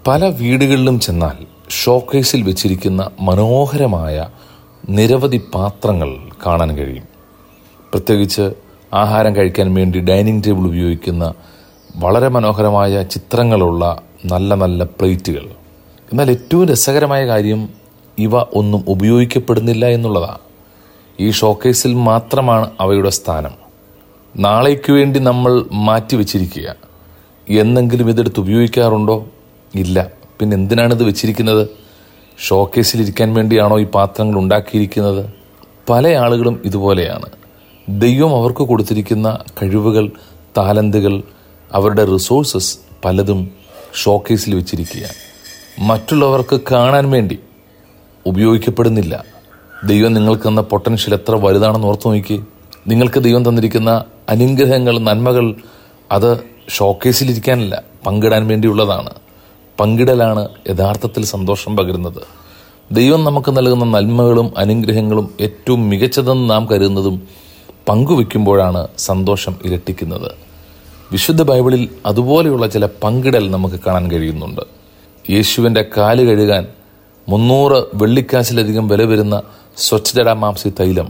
പല വീടുകളിലും ചെന്നാൽ ഷോക്കേസിൽ വെച്ചിരിക്കുന്ന മനോഹരമായ നിരവധി പാത്രങ്ങൾ കാണാൻ കഴിയും പ്രത്യേകിച്ച് ആഹാരം കഴിക്കാൻ വേണ്ടി ഡൈനിങ് ടേബിൾ ഉപയോഗിക്കുന്ന വളരെ മനോഹരമായ ചിത്രങ്ങളുള്ള നല്ല നല്ല പ്ലേറ്റുകൾ എന്നാൽ ഏറ്റവും രസകരമായ കാര്യം ഇവ ഒന്നും ഉപയോഗിക്കപ്പെടുന്നില്ല എന്നുള്ളതാണ് ഈ ഷോക്കേസിൽ മാത്രമാണ് അവയുടെ സ്ഥാനം നാളേക്ക് വേണ്ടി നമ്മൾ മാറ്റിവെച്ചിരിക്കുക എന്നെങ്കിലും ഇതെടുത്ത് ഉപയോഗിക്കാറുണ്ടോ ഇല്ല പിന്നെ എന്തിനാണ് ഇത് വെച്ചിരിക്കുന്നത് ഷോക്കേസിൽ ഇരിക്കാൻ വേണ്ടിയാണോ ഈ പാത്രങ്ങൾ ഉണ്ടാക്കിയിരിക്കുന്നത് പല ആളുകളും ഇതുപോലെയാണ് ദൈവം അവർക്ക് കൊടുത്തിരിക്കുന്ന കഴിവുകൾ താലന്തുകൾ അവരുടെ റിസോഴ്സസ് പലതും ഷോക്കേസിൽ വെച്ചിരിക്കുക മറ്റുള്ളവർക്ക് കാണാൻ വേണ്ടി ഉപയോഗിക്കപ്പെടുന്നില്ല ദൈവം നിങ്ങൾക്ക് തന്ന പൊട്ടൻഷ്യൽ എത്ര വലുതാണെന്ന് ഓർത്തു നോക്കി നിങ്ങൾക്ക് ദൈവം തന്നിരിക്കുന്ന അനുഗ്രഹങ്ങൾ നന്മകൾ അത് ഷോക്കേസിലിരിക്കാനല്ല പങ്കിടാൻ വേണ്ടിയുള്ളതാണ് പങ്കിടലാണ് യഥാർത്ഥത്തിൽ സന്തോഷം പകരുന്നത് ദൈവം നമുക്ക് നൽകുന്ന നന്മകളും അനുഗ്രഹങ്ങളും ഏറ്റവും മികച്ചതെന്ന് നാം കരുതുന്നതും പങ്കുവെക്കുമ്പോഴാണ് സന്തോഷം ഇരട്ടിക്കുന്നത് വിശുദ്ധ ബൈബിളിൽ അതുപോലെയുള്ള ചില പങ്കിടൽ നമുക്ക് കാണാൻ കഴിയുന്നുണ്ട് യേശുവിൻ്റെ കാല് കഴുകാൻ മുന്നൂറ് വെള്ളിക്കാശിലധികം വില വരുന്ന സ്വച്ഛജടാമാംസി തൈലം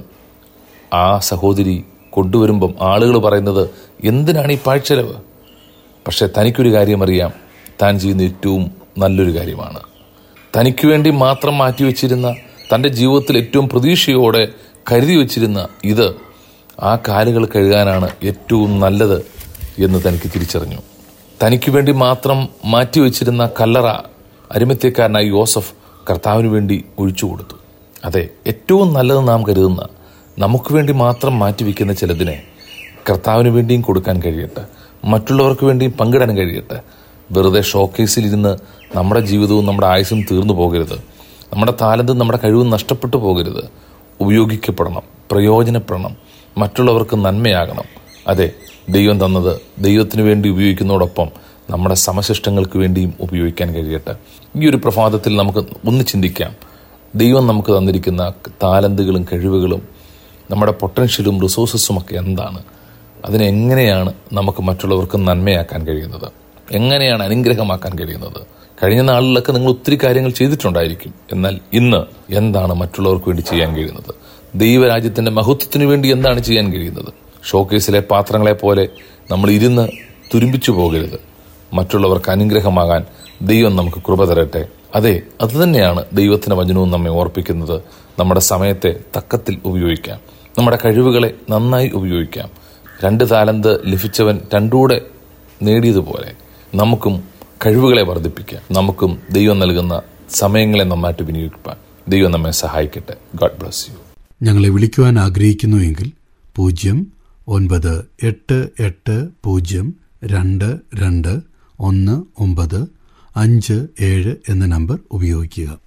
ആ സഹോദരി കൊണ്ടുവരുമ്പം ആളുകൾ പറയുന്നത് എന്തിനാണ് ഈ പാഴ്ചെലവ് പക്ഷെ തനിക്കൊരു കാര്യം അറിയാം താൻ ചെയ്യുന്ന ഏറ്റവും നല്ലൊരു കാര്യമാണ് തനിക്ക് വേണ്ടി മാത്രം മാറ്റിവെച്ചിരുന്ന തൻ്റെ ജീവിതത്തിൽ ഏറ്റവും പ്രതീക്ഷയോടെ കരുതി വച്ചിരുന്ന ഇത് ആ കാലുകൾ കഴുകാനാണ് ഏറ്റവും നല്ലത് എന്ന് തനിക്ക് തിരിച്ചറിഞ്ഞു തനിക്ക് വേണ്ടി മാത്രം മാറ്റിവെച്ചിരുന്ന കല്ലറ അരിമത്യക്കാരനായ യോസഫ് കർത്താവിന് വേണ്ടി ഒഴിച്ചു കൊടുത്തു അതെ ഏറ്റവും നല്ലത് നാം കരുതുന്ന നമുക്ക് വേണ്ടി മാത്രം മാറ്റിവെക്കുന്ന ചിലതിനെ കർത്താവിന് വേണ്ടിയും കൊടുക്കാൻ കഴിയട്ടെ മറ്റുള്ളവർക്ക് വേണ്ടിയും പങ്കിടാൻ കഴിയട്ടെ വെറുതെ ഷോക്കേസിലിരുന്ന് നമ്മുടെ ജീവിതവും നമ്മുടെ ആയുസും തീർന്നു പോകരുത് നമ്മുടെ താലന്തും നമ്മുടെ കഴിവും നഷ്ടപ്പെട്ടു പോകരുത് ഉപയോഗിക്കപ്പെടണം പ്രയോജനപ്പെടണം മറ്റുള്ളവർക്ക് നന്മയാകണം അതെ ദൈവം തന്നത് ദൈവത്തിന് വേണ്ടി ഉപയോഗിക്കുന്നതോടൊപ്പം നമ്മുടെ സമശിഷ്ടങ്ങൾക്ക് വേണ്ടിയും ഉപയോഗിക്കാൻ കഴിയട്ടെ ഈ ഒരു പ്രഭാതത്തിൽ നമുക്ക് ഒന്ന് ചിന്തിക്കാം ദൈവം നമുക്ക് തന്നിരിക്കുന്ന താലന്തുകളും കഴിവുകളും നമ്മുടെ പൊട്ടൻഷ്യലും റിസോഴ്സസും ഒക്കെ എന്താണ് അതിനെങ്ങനെയാണ് നമുക്ക് മറ്റുള്ളവർക്ക് നന്മയാക്കാൻ കഴിയുന്നത് എങ്ങനെയാണ് അനുഗ്രഹമാക്കാൻ കഴിയുന്നത് കഴിഞ്ഞ നാളിലൊക്കെ നിങ്ങൾ ഒത്തിരി കാര്യങ്ങൾ ചെയ്തിട്ടുണ്ടായിരിക്കും എന്നാൽ ഇന്ന് എന്താണ് മറ്റുള്ളവർക്ക് വേണ്ടി ചെയ്യാൻ കഴിയുന്നത് ദൈവരാജ്യത്തിന്റെ മഹത്വത്തിന് വേണ്ടി എന്താണ് ചെയ്യാൻ കഴിയുന്നത് ഷോക്കേസിലെ പാത്രങ്ങളെ പോലെ നമ്മൾ ഇരുന്ന് തുരുമ്പിച്ചു പോകരുത് മറ്റുള്ളവർക്ക് അനുഗ്രഹമാകാൻ ദൈവം നമുക്ക് കൃപ തരട്ടെ അതെ അതുതന്നെയാണ് ദൈവത്തിന്റെ വചനവും നമ്മെ ഓർപ്പിക്കുന്നത് നമ്മുടെ സമയത്തെ തക്കത്തിൽ ഉപയോഗിക്കാം നമ്മുടെ കഴിവുകളെ നന്നായി ഉപയോഗിക്കാം രണ്ട് താലന്ത് ലഭിച്ചവൻ രണ്ടൂടെ നേടിയതുപോലെ നമുക്കും കഴിവുകളെ വർദ്ധിപ്പിക്കാം നമുക്കും ദൈവം നൽകുന്ന സമയങ്ങളെ നന്നായിട്ട് വിനിയോഗിക്കാൻ ദൈവം നമ്മെ സഹായിക്കട്ടെ ഗോഡ് ബ്ലസ് യു ഞങ്ങളെ വിളിക്കുവാൻ ആഗ്രഹിക്കുന്നുവെങ്കിൽ പൂജ്യം ഒൻപത് എട്ട് എട്ട് പൂജ്യം രണ്ട് രണ്ട് ഒന്ന് ഒമ്പത് അഞ്ച് ഏഴ് എന്ന നമ്പർ ഉപയോഗിക്കുക